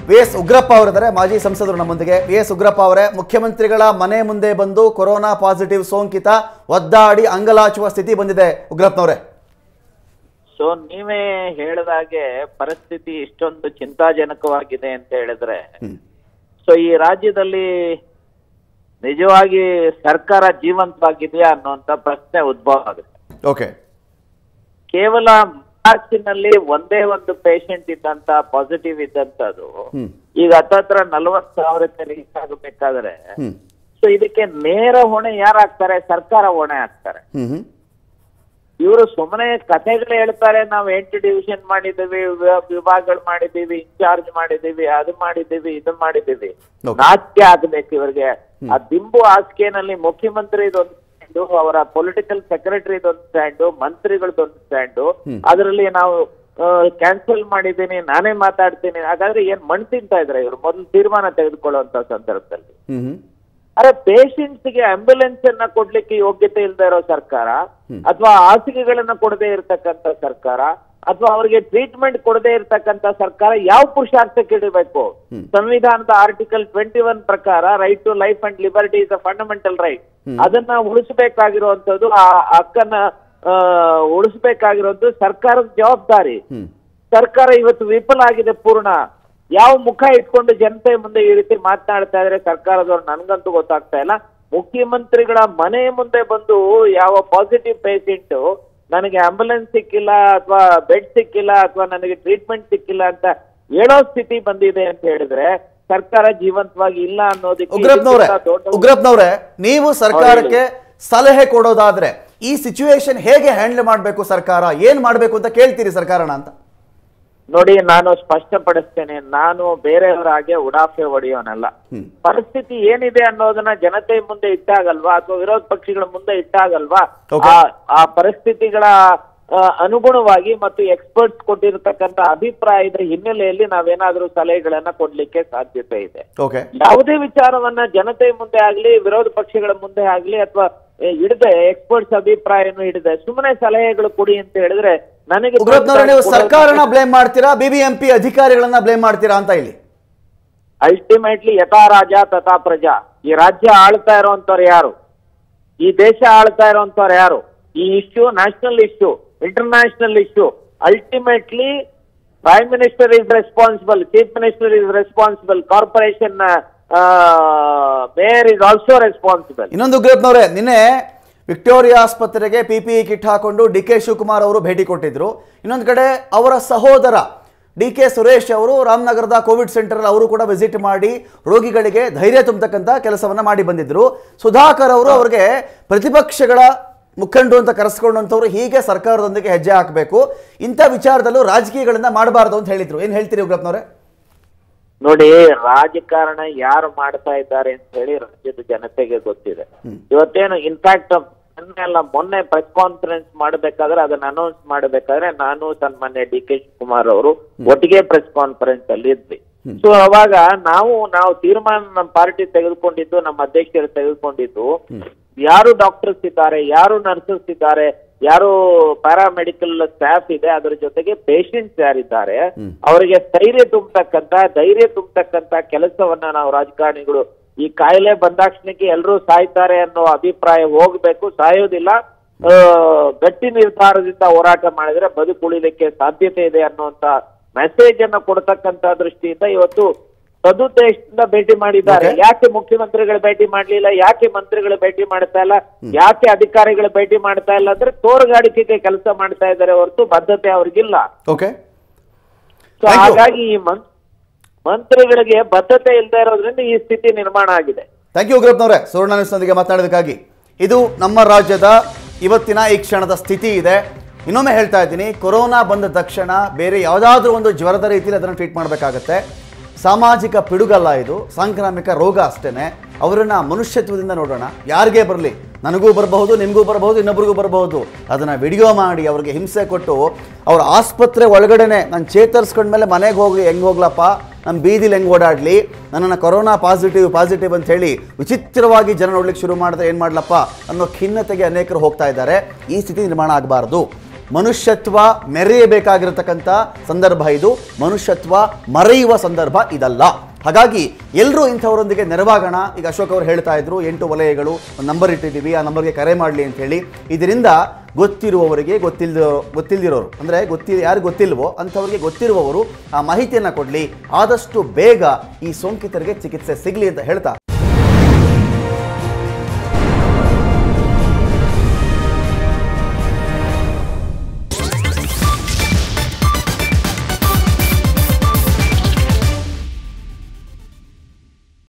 V S Ugrappa ಅವರಿದ್ದಾರೆ ಮಾಜಿ ಸಂಸದರು ನಮ್ಮೊಂದಿಗೆ ವಿ ಎಸ್ ಉಗ್ರಪ್ಪ ಅವರೇ ಮುಖ್ಯಮಂತ್ರಿಗಳ ಮನೆ ಮುಂದೆ ಬಂದು ಕೊರೋನಾ ಪಾಸಿಟಿವ್ ಸೋಂಕಿತ ಒದ್ದಾಡಿ ಅಂಗಲಾಚುವ ಸ್ಥಿತಿ ಬಂದಿದೆ ಉಗ್ರಪ್ಪನವರೇ ಸೊ ನೀವೇ ಹೇಳಿದಾಗೆ ಪರಿಸ್ಥಿತಿ ಇಷ್ಟೊಂದು ಚಿಂತಾಜನಕವಾಗಿದೆ ಅಂತ ಹೇಳಿದ್ರೆ ಸೊ ಈ ರಾಜ್ಯದಲ್ಲಿ ನಿಜವಾಗಿ ಸರ್ಕಾರ ಜೀವಂತವಾಗಿದೆಯಾ ಅನ್ನುವಂತ ಪ್ರಶ್ನೆ ಉದ್ಭವ ಆಗುತ್ತೆ ಓಕೆ ಕೇವಲ ಮಾರ್ಚಿನಲ್ಲಿ ಒಂದೇ ಒಂದು ಪೇಷಂಟ್ ಇದ್ದಂತ ಪಾಸಿಟಿವ್ ಇದ್ದಂತದ್ದು ಹ್ಮ್ ಈಗ ಹತ್ತತ್ರ ನಲವತ್ತು ಸಾವಿರಕ್ಕೆ ರೀಚ್ ಆಗಬೇಕಾದ್ರೆ ಹ್ಮ್ ಸೊ ಇದಕ್ಕೆ ನೇರ ಹೊಣೆ ಯಾರಾಗ್ತಾರೆ ಸರ್ಕಾರ ಹೊಣೆ ಹಾಕ್ತಾರೆ ಹ್ಮ್ ಹ್ಮ್ ಇವರು ಸುಮ್ಮನೆ ಕಥೆಗಳು ಹೇಳ್ತಾರೆ ನಾವು ಎಂಟು ಡಿವಿಷನ್ ಮಾಡಿದ್ದೀವಿ ವಿ- ವಿಭಾಗಗಳು ಮಾಡಿದ್ದೀವಿ ಇನ್ಚಾರ್ಜ್ ಮಾಡಿದ್ದೀವಿ ಅದು ಮಾಡಿದ್ದೀವಿ ಇದು ಮಾಡಿದ್ದೀವಿ Okay. ನಾಚಿಕೆ ಆಗ್ಬೇಕು ಇವರಿಗೆ ಆ ದಿಂಬು ಹಾಸಿಗೆನಲ್ಲಿ ಮುಖ್ಯಮಂತ್ರಿ ಇದೊಂದು ಸ್ಟ್ಯಾಂಡು ಅವರ ಪೊಲಿಟಿಕಲ್ ಸೆಕ್ರೆಟರಿ ಇದೊಂದು ಸ್ಟ್ಯಾಂಡು ಮಂತ್ರಿಗಳದೊಂದು ಸ್ಟ್ಯಾಂಡು ಅದರಲ್ಲಿ ನಾವು ಕ್ಯಾನ್ಸಲ್ ಮಾಡಿದ್ದೀನಿ ನಾನೇ ಮಾತಾಡ್ತೀನಿ ಹಾಗಾದ್ರೆ ಏನ್ ಮಣ್ ತಿಂತಾ ಇದ್ರೆ ಇವರು ಮೊದಲು ತೀರ್ಮಾನ ತೆಗೆದುಕೊಳ್ಳುವಂತ ಸಂದರ್ಭದಲ್ಲಿ ಹ್ಮ್ ಹ್ಮ್ ಅರೆ ಪೇಷಂಟ್ಸ್ ಗೆ ಆಂಬ್ಯುಲೆನ್ಸ್ ಅನ್ನ ಕೊಡ್ಲಿಕ್ಕೆ ಯೋಗ್ಯತೆ ಇಲ್ಲದೆ ಇರೋ ಸರ್ಕಾರ ಅಥವಾ ಹಾಸಿಗೆಗಳನ್ನ ಕೊಡದೇ ಇರತಕ್ಕಂತ ಸರ್ಕಾರ ಅಥವಾ ಅವರಿಗೆ ಟ್ರೀಟ್ಮೆಂಟ್ ಕೊಡದೇ ಇರತಕ್ಕಂತ ಸರ್ಕಾರ ಯಾವ ಪುರುಷಾರ್ಥಕ್ಕೆ ಇಡಬೇಕು ಸಂವಿಧಾನದ ಆರ್ಟಿಕಲ್ ಟ್ವೆಂಟಿ ಒನ್ ಪ್ರಕಾರ right to life and liberty is a fundamental right ಅದನ್ನ ಉಳಿಸಬೇಕಾಗಿರುವಂತದ್ದು ಆ ಹಕ್ಕನ್ನ ಆ, ಉಳಿಸ್ಬೇಕಾಗಿರೋದು ಸರ್ಕಾರದ ಜವಾಬ್ದಾರಿ ಹ್ಮ್ ಸರ್ಕಾರ ಇವತ್ತು ವಿಫಲ ಆಗಿದೆ ಪೂರ್ಣ ಯಾವ ಮುಖ ಇಟ್ಕೊಂಡು ಜನತೆ ಮುಂದೆ ಈ ರೀತಿ ಮಾತನಾಡ್ತಾ ಇದ್ರೆ ಸರ್ಕಾರದವ್ರು ನನ್ಗಂತೂ ಗೊತ್ತಾಗ್ತಾ ಇಲ್ಲ ಮುಖ್ಯಮಂತ್ರಿಗಳ ಮನೆ ಮುಂದೆ ಬಂದು ಯಾವ ಪಾಸಿಟಿವ್ ಪೇಷಂಟ್ ನನಗೆ ಆಂಬುಲೆನ್ಸ್ ಸಿಕ್ಕಿಲ್ಲ ಅಥವಾ ಬೆಡ್ ಸಿಕ್ಕಿಲ್ಲ ಅಥವಾ ನನಗೆ ಟ್ರೀಟ್ಮೆಂಟ್ ಸಿಕ್ಕಿಲ್ಲ ಅಂತ ಹೇಳೋ ಸ್ಥಿತಿ ಬಂದಿದೆ ಅಂತ ಹೇಳಿದ್ರೆ ಸರ್ಕಾರ ಜೀವಂತವಾಗಿ ಇಲ್ಲ ಅನ್ನೋದಕ್ಕೆ ಉಗ್ರಪ್ಪನವ್ರೆ ಇದಕ್ಕಿಂತ ದೊಡ್ಡ ಉಗ್ರಪ್ಪನವ್ರೆ ನೀವು ಸರ್ಕಾರಕ್ಕೆ ಸಲಹೆ ಕೊಡೋದಾದ್ರೆ ಈ ಸಿಚುವೇಶನ್ ಹೇಗೆ ಹ್ಯಾಂಡಲ್ ಮಾಡಬೇಕು ಸರ್ಕಾರ ಏನ್ ಮಾಡಬೇಕು ಅಂತ ಕೇಳ್ತೀರಿ ಸರ್ಕಾರನ ಅಂತ ನೋಡಿ ನಾನು ಸ್ಪಷ್ಟಪಡಿಸ್ತೇನೆ ನಾನು ಬೇರೆಯವರ ಹಾಗೆ ಉಡಾಫೆ ಹೊಡೆಯೋನಲ್ಲ ಹ್ಮ್. ಪರಿಸ್ಥಿತಿ ಏನಿದೆ ಅನ್ನೋದನ್ನ ಜನತೆ ಮುಂದೆ ಇಟ್ಟಾಗಲ್ವಾ ಅಥವಾ ವಿರೋಧ ಪಕ್ಷಗಳ ಮುಂದೆ ಇಟ್ಟಾಗಲ್ವಾ Okay. ಆ ಆ ಪರಿಸ್ಥಿತಿಗಳ ಆ, ಅನುಗುಣವಾಗಿ ಮತ್ತು ಎಕ್ಸ್ಪರ್ಟ್ಸ್ ಕೊಟ್ಟಿರತಕ್ಕಂತ ಅಭಿಪ್ರಾಯದ ಹಿನ್ನೆಲೆಯಲ್ಲಿ ನಾವೇನಾದ್ರೂ ಸಲಹೆಗಳನ್ನ ಕೊಡ್ಲಿಕ್ಕೆ ಸಾಧ್ಯತೆ ಇದೆ ಓಕೆ ಯಾವುದೇ ವಿಚಾರವನ್ನ ಜನತೆ ಮುಂದೆ ಆಗ್ಲಿ ವಿರೋಧ ಪಕ್ಷಗಳ ಮುಂದೆ ಆಗ್ಲಿ ಅಥವಾ ಹಿಡದೆ ಎಕ್ಸ್ಪರ್ಟ್ಸ್ ಅಭಿಪ್ರಾಯನು ಹಿಡದೆ ಸುಮ್ಮನೆ ಸಲಹೆಗಳು ಕೊಡಿ ಅಂತ ಹೇಳಿದ್ರೆ ನನಗೆ ಉಗ್ರಪ್ಪನವ್ರೆ ನೀವು ಸರ್ಕಾರನ ಬ್ಲೇಮ್ ಮಾಡ್ತೀರಾ ಬಿಬಿಎಂಪಿ ಅಧಿಕಾರಿಗಳನ್ನ ಬ್ಲೇಮ್ ಮಾಡ್ತೀರಾ ಅಂತ ಇಲ್ಲಿ ಅಲ್ಟಿಮೇಟ್ಲಿ ಯಥಾ ರಾಜ ತಥಾ ಪ್ರಜಾ ಈ ರಾಜ್ಯ ಆಳ್ತಾ ಇರುವಂತವ್ರು ಯಾರು ಈ ದೇಶ ಆಳ್ತಾ ಇರುವಂತವ್ರು ಯಾರು ಈ issue national issue international issue ultimately prime minister is responsible chief minister is responsible corporation mayor is also responsible ಇನ್ನೊಂದು ಉಗ್ರಪ್ಪನವ್ರೆ ನಿನ್ನೆ ವಿಕ್ಟೋರಿಯಾ ಆಸ್ಪತ್ರೆಗೆ ಪಿ ಪಿ ಇ ಕಿಟ್ ಹಾಕೊಂಡು ಡಿ ಕೆ ಶಿವಕುಮಾರ್ ಅವರು ಭೇಟಿ ಕೊಟ್ಟಿದ್ರು ಇನ್ನೊಂದು ಕಡೆ ಅವರ ಸಹೋದರ ಡಿ ಕೆ ಸುರೇಶ್ ಅವರು ರಾಮನಗರದ ಕೋವಿಡ್ ಸೆಂಟರ್ ಅವರು ಕೂಡ ವಿಸಿಟ್ ಮಾಡಿ ರೋಗಿಗಳಿಗೆ ಧೈರ್ಯ ತುಂಬತಕ್ಕಂಥ ಕೆಲಸವನ್ನ ಮಾಡಿ ಬಂದಿದ್ರು ಸುಧಾಕರ್ ಅವರು ಅವರಿಗೆ ಪ್ರತಿಪಕ್ಷಗಳ ಮುಖಂಡು ಅಂತ ಕರೆಸ್ಕೊಂಡಂಥವ್ರು ಹೀಗೆ ಸರ್ಕಾರದೊಂದಿಗೆ ಹೆಜ್ಜೆ ಹಾಕಬೇಕು ಇಂಥ ವಿಚಾರದಲ್ಲೂ ರಾಜಕೀಯಗಳನ್ನ ಮಾಡಬಾರ್ದು ಅಂತ ಹೇಳಿದ್ರು ಏನು ಹೇಳ್ತೀರಿ ಉಗ್ರಪ್ಪನವ್ರೆ ನೋಡಿ ರಾಜಕಾರಣ ಯಾರು ಮಾಡ್ತಾ ಇದ್ದಾರೆ ಅಂತ ಹೇಳಿ ರಾಜ್ಯದ ಜನತೆಗೆ ಗೊತ್ತಿದೆ ಇವತ್ತೇನು ಇನ್ಫ್ಯಾಕ್ಟ್ ಮೊನ್ನೆ ಅಲ್ಲ ಮೊನ್ನೆ ಪ್ರೆಸ್ ಕಾನ್ಫರೆನ್ಸ್ ಮಾಡಬೇಕಾದ್ರೆ ಅದನ್ನ ಅನೌನ್ಸ್ ಮಾಡಬೇಕಾದ್ರೆ ನಾನು ಸನ್ಮಾನ್ಯ ಡಿ ಕೆ ಶಿವಕುಮಾರ್ ಅವರು ಒಟ್ಟಿಗೆ ಪ್ರೆಸ್ ಕಾನ್ಫರೆನ್ಸ್ ಅಲ್ಲಿ ಇದ್ವಿ ಸೊ ಅವಾಗ ನಾವು ನಾವು ತೀರ್ಮಾನ ನಮ್ಮ ಪಾರ್ಟಿ ತೆಗೆದುಕೊಂಡಿದ್ದು ನಮ್ಮ ಅಧ್ಯಕ್ಷರು ತೆಗೆದುಕೊಂಡಿದ್ದು ಯಾರು ಡಾಕ್ಟರ್ಸ್ ಇದ್ದಾರೆ ಯಾರು ನರ್ಸಸ್ ಇದ್ದಾರೆ ಯಾರು ಪ್ಯಾರಾಮೆಡಿಕಲ್ ಸ್ಟಾಫ್ ಇದೆ ಅದರ ಜೊತೆಗೆ ಪೇಷಂಟ್ಸ್ ಯಾರಿದ್ದಾರೆ ಅವರಿಗೆ ಸ್ಥೈರ್ಯ ತುಂಬತಕ್ಕಂತ ಧೈರ್ಯ ತುಂಬತಕ್ಕಂತ ಕೆಲಸವನ್ನ ನಾವು ರಾಜಕಾರಣಿಗಳು ಈ ಕಾಯಿಲೆ ಬಂದಾಕ್ಷಣಕ್ಕೆ ಎಲ್ಲರೂ ಸಾಯ್ತಾರೆ ಅನ್ನೋ ಅಭಿಪ್ರಾಯ ಹೋಗ್ಬೇಕು ಸಾಯೋದಿಲ್ಲ ಆ, ಗಟ್ಟಿ ನಿರ್ಧಾರದಿಂದ ಹೋರಾಟ ಮಾಡಿದ್ರೆ ಬದುಕುಳಿಲಿಕ್ಕೆ ಸಾಧ್ಯತೆ ಇದೆ ಅನ್ನುವಂತ ಮೆಸೇಜ್ ಅನ್ನ ಕೊಡ್ತಕ್ಕಂತ ದೃಷ್ಟಿಯಿಂದ ಇವತ್ತು ಸದುದ್ದೇಶದಿಂದ ಭೇಟಿ ಮಾಡಿದ್ದಾರೆ Okay. ಯಾಕೆ ಮುಖ್ಯಮಂತ್ರಿಗಳು ಭೇಟಿ ಮಾಡ್ಲಿಲ್ಲ ಯಾಕೆ ಮಂತ್ರಿಗಳು ಭೇಟಿ ಮಾಡ್ತಾ ಇಲ್ಲ ಯಾಕೆ ಅಧಿಕಾರಿಗಳು ಭೇಟಿ ಮಾಡ್ತಾ ಇಲ್ಲ ಅಂದ್ರೆ ತೋರ್ಗಾಡಿಕೆಗೆ ಕೆಲಸ ಮಾಡ್ತಾ ಇದ್ದಾರೆ ಹೊರತು ಬದ್ಧತೆ ಅವ್ರಿಗಿಲ್ಲ ಓಕೆ ಸೊ Thank you. ಹಾಗಾಗಿ ಈ ಮನ್ ಮಂತ್ರಿಗಳಿಗೆ ಬದ್ಧತೆ ಇಲ್ಲದೆ ಇರೋದ್ರಿಂದ ಈ ಸ್ಥಿತಿ ನಿರ್ಮಾಣ ಆಗಿದೆ ಥ್ಯಾಂಕ್ ಯು ಉಗ್ರಪ್ಪನವರೇ ಸುವರ್ಣ ನ್ಯೂಸ್ನೊಂದಿಗೆ ಮಾತನಾಡೋದಕ್ಕಾಗಿ ಇದು ನಮ್ಮ ರಾಜ್ಯದ ಇವತ್ತಿನ ಈ ಕ್ಷಣದ ಸ್ಥಿತಿ ಇದೆ ಇನ್ನೊಮ್ಮೆ ಹೇಳ್ತಾ ಇದ್ದೀನಿ ಕೊರೋನಾ ಬಂದ ತಕ್ಷಣ ಬೇರೆ ಯಾವುದಾದ್ರೂ ಒಂದು ಜ್ವರದ ರೀತಿಯಲ್ಲಿ ಅದನ್ನು ಟ್ರೀಟ್ ಮಾಡಬೇಕಾಗತ್ತೆ ಸಾಮಾಜಿಕ ಪಿಡುಗಲ್ಲ ಇದು ಸಾಂಕ್ರಾಮಿಕ ರೋಗ ಅಷ್ಟೇ ಅವರನ್ನ ಮನುಷ್ಯತ್ವದಿಂದ ನೋಡೋಣ ಯಾರಿಗೇ ಬರಲಿ ನನಗೂ ಬರಬಹುದು ನಿಮಗೂ ಬರಬಹುದು ಇನ್ನೊಬ್ರಿಗೂ ಬರಬಹುದು ಅದನ್ನು ವಿಡಿಯೋ ಮಾಡಿ ಅವ್ರಿಗೆ ಹಿಂಸೆ ಕೊಟ್ಟು ಅವ್ರ ಆಸ್ಪತ್ರೆ ಒಳಗಡೆನೆ ನಾನು ಚೇತರಿಸ್ಕೊಂಡ್ಮೇಲೆ ಮನೆಗೆ ಹೋಗಿ ಹೆಂಗೆ ಹೋಗ್ಲಪ್ಪ ನಮ್ಮ ಬೀದಿಲಿ ಹೆಂಗೆ ಓಡಾಡಲಿ ನನ್ನನ್ನು ಕೊರೋನಾ ಪಾಸಿಟಿವ್ ಪಾಸಿಟಿವ್ ಅಂತ ಹೇಳಿ ವಿಚಿತ್ರವಾಗಿ ಜನ ನೋಡ್ಲಿಕ್ಕೆ ಶುರು ಮಾಡಿದ್ರೆ ಏನು ಮಾಡ್ಲಪ್ಪ ಅನ್ನೋ ಖಿನ್ನತೆಗೆ ಅನೇಕರು ಹೋಗ್ತಾ ಇದ್ದಾರೆ ಈ ಸ್ಥಿತಿ ನಿರ್ಮಾಣ ಆಗಬಾರ್ದು ಮನುಷ್ಯತ್ವ ಮೆರೆಯಬೇಕಾಗಿರತಕ್ಕಂಥ ಸಂದರ್ಭ ಇದು ಮನುಷ್ಯತ್ವ ಮರೆಯುವ ಸಂದರ್ಭ ಇದಲ್ಲ ಹಾಗಾಗಿ ಎಲ್ಲರೂ ಇಂಥವರೊಂದಿಗೆ ನೆರವಾಗೋಣ ಈಗ ಅಶೋಕ್ ಅವರು ಹೇಳ್ತಾ ಇದ್ರು ಎಂಟು ವಲಯಗಳು ಒಂದು ನಂಬರ್ ಇಟ್ಟಿದ್ದೀವಿ ಆ ನಂಬರ್ಗೆ ಕರೆ ಮಾಡಲಿ ಅಂತ ಹೇಳಿ ಇದರಿಂದ ಗೊತ್ತಿರುವವರಿಗೆ ಗೊತ್ತಿಲ್ದ ಗೊತ್ತಿಲ್ದಿರೋರು ಅಂದರೆ ಗೊತ್ತಿ ಯಾರು ಗೊತ್ತಿಲ್ವೋ ಅಂಥವ್ರಿಗೆ ಗೊತ್ತಿರುವವರು ಆ ಮಾಹಿತಿಯನ್ನು ಕೊಡಲಿ ಆದಷ್ಟು ಬೇಗ ಈ ಸೋಂಕಿತರಿಗೆ ಚಿಕಿತ್ಸೆ ಸಿಗಲಿ ಅಂತ ಹೇಳ್ತಾ